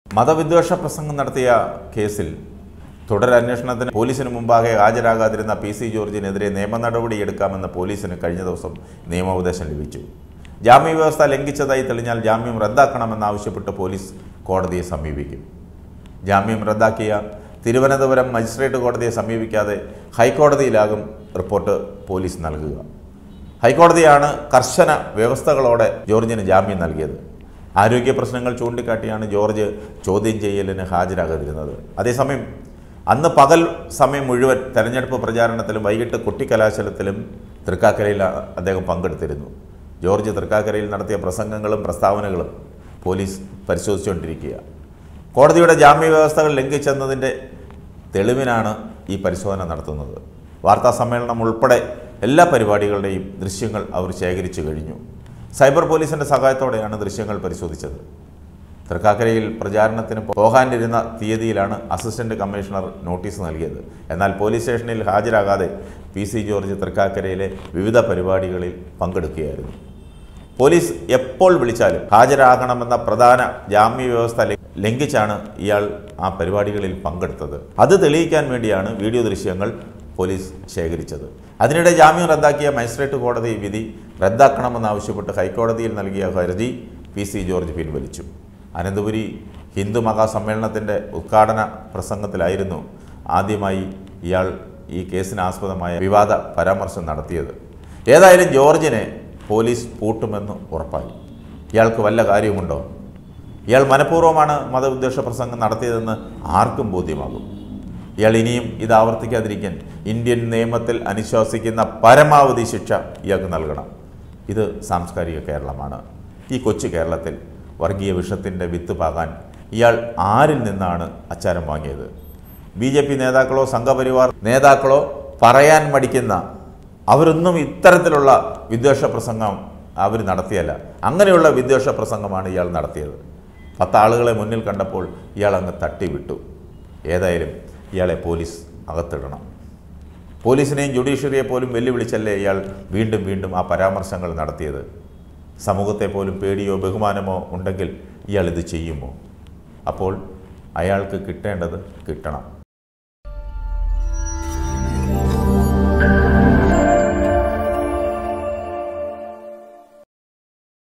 മതവിദ്വേഷ പ്രസംഗം നടത്തിയ കേസിൽ തുടരന്വേഷണത്തിന് പോലീസിന് മുമ്പാകെ ഹാജരാകാതിരുന്ന പി സി ജോർജിനെതിരെ നിയമ നടപടിയെടുക്കാമെന്ന് പോലീസിന് കഴിഞ്ഞ ദിവസം നിയമോപദേശം ലഭിച്ചു ജാമ്യ വ്യവസ്ഥ ലംഘിച്ചതായി തെളിഞ്ഞാൽ ജാമ്യം റദ്ദാക്കണമെന്നാവശ്യപ്പെട്ട് പോലീസ് കോടതിയെ സമീപിക്കും ജാമ്യം റദ്ദാക്കിയ തിരുവനന്തപുരം മജിസ്ട്രേറ്റ് കോടതിയെ സമീപിക്കാതെ ഹൈക്കോടതിയിലാകും റിപ്പോർട്ട് പോലീസ് നൽകുക ഹൈക്കോടതിയാണ് കർശന വ്യവസ്ഥകളോടെ ജോർജിന് ജാമ്യം നൽകിയത് ആരോഗ്യ പ്രശ്നങ്ങൾ ചൂണ്ടിക്കാട്ടിയാണ് ജോർജ് ചോദ്യം ചെയ്യലിന് ഹാജരാകാതിരുന്നത് അതേസമയം അന്ന് പകൽ സമയം മുഴുവൻ തെരഞ്ഞെടുപ്പ് പ്രചാരണത്തിലും വൈകിട്ട് കുട്ടിക്കലാശലത്തിലും തൃക്കാക്കരയിൽ അദ്ദേഹം പങ്കെടുത്തിരുന്നു ജോർജ് തൃക്കാക്കരയിൽ നടത്തിയ പ്രസംഗങ്ങളും പ്രസ്താവനകളും പോലീസ് പരിശോധിച്ചുകൊണ്ടിരിക്കുക കോടതിയുടെ ജാമ്യ വ്യവസ്ഥകൾ ലംഘിച്ചെന്നതിൻ്റെ തെളിവിനാണ് ഈ പരിശോധന നടത്തുന്നത് വാർത്താ സമ്മേളനം ഉൾപ്പെടെ എല്ലാ പരിപാടികളുടെയും ദൃശ്യങ്ങൾ അവർ ശേഖരിച്ചു കഴിഞ്ഞു സൈബർ പോലീസിൻ്റെ സഹായത്തോടെയാണ് ദൃശ്യങ്ങൾ പരിശോധിച്ചത് തൃക്കാക്കരയിൽ പ്രചാരണത്തിന് പോകാനിരുന്ന തീയതിയിലാണ് അസിസ്റ്റന്റ് കമ്മീഷണർ നോട്ടീസ് നൽകിയത് എന്നാൽ പോലീസ് സ്റ്റേഷനിൽ ഹാജരാകാതെ പി സി ജോർജ് തൃക്കാക്കരയിലെ വിവിധ പരിപാടികളിൽ പങ്കെടുക്കുകയായിരുന്നു പോലീസ് എപ്പോൾ വിളിച്ചാലും ഹാജരാകണമെന്ന പ്രധാന ജാമ്യ വ്യവസ്ഥ ലംഘി- ലംഘിച്ചാണ് ഇയാൾ ആ പരിപാടികളിൽ പങ്കെടുത്തത് അത് തെളിയിക്കാൻ വേണ്ടിയാണ് വീഡിയോ ദൃശ്യങ്ങൾ പോലീസ് ശേഖരിച്ചത് അതിനിടെ ജാമ്യം റദ്ദാക്കിയ മജിസ്ട്രേറ്റ് കോടതി വിധി റദ്ദാക്കണമെന്നാവശ്യപ്പെട്ട് ഹൈക്കോടതിയിൽ നൽകിയ ഹർജി പി സി ജോർജ് പിൻവലിച്ചു അനന്തപുരി ഹിന്ദു മഹാസമ്മേളനത്തിൻ്റെ ഉദ്ഘാടന പ്രസംഗത്തിലായിരുന്നു ആദ്യമായി ഇയാൾ ഈ കേസിനാസ്പദമായ വിവാദ പരാമർശം നടത്തിയത് ഏതായാലും ജോർജിനെ പോലീസ് പൂട്ടുമെന്ന് ഉറപ്പായി ഇയാൾക്ക് വല്ല കാര്യവുമുണ്ടോ ഇയാൾ മനഃപൂർവ്വമാണ് മതവിദ്വേഷ പ്രസംഗം നടത്തിയതെന്ന് ആർക്കും ബോധ്യമാകും ഇയാൾ ഇനിയും ഇത് ആവർത്തിക്കാതിരിക്കാൻ ഇന്ത്യൻ നിയമത്തിൽ അനുശാസിക്കുന്ന പരമാവധി ശിക്ഷ ഇയാൾക്ക് നൽകണം ഇത് സാംസ്കാരിക കേരളമാണ് ഈ കൊച്ചു കേരളത്തിൽ വർഗീയ വിഷത്തിൻ്റെ വിത്ത് പാകാൻ ഇയാൾ ആരിൽ നിന്നാണ് അച്ചാരം വാങ്ങിയത് ബി ജെ പി നേതാക്കളോ സംഘപരിവാർ നേതാക്കളോ പറയാൻ മടിക്കുന്ന അവരൊന്നും ഇത്തരത്തിലുള്ള വിദ്വേഷ പ്രസംഗം അവർ നടത്തിയല്ല അങ്ങനെയുള്ള വിദ്വേഷ പ്രസംഗമാണ് ഇയാൾ നടത്തിയത് പത്താളുകളെ മുന്നിൽ കണ്ടപ്പോൾ ഇയാൾ അങ്ങ് തട്ടിവിട്ടു ഏതായാലും ഇയാളെ പോലീസ് അകത്തിടണം പോലീസിനെയും ജുഡീഷ്യറിയെ പോലും വെല്ലുവിളിച്ചല്ലേ ഇയാൾ വീണ്ടും വീണ്ടും ആ പരാമർശങ്ങൾ നടത്തിയത് സമൂഹത്തെ പോലും പേടിയോ ബഹുമാനമോ ഉണ്ടെങ്കിൽ ഇയാൾ ഇത് ചെയ്യുമോ അപ്പോൾ അയാൾക്ക് കിട്ടേണ്ടത് കിട്ടണം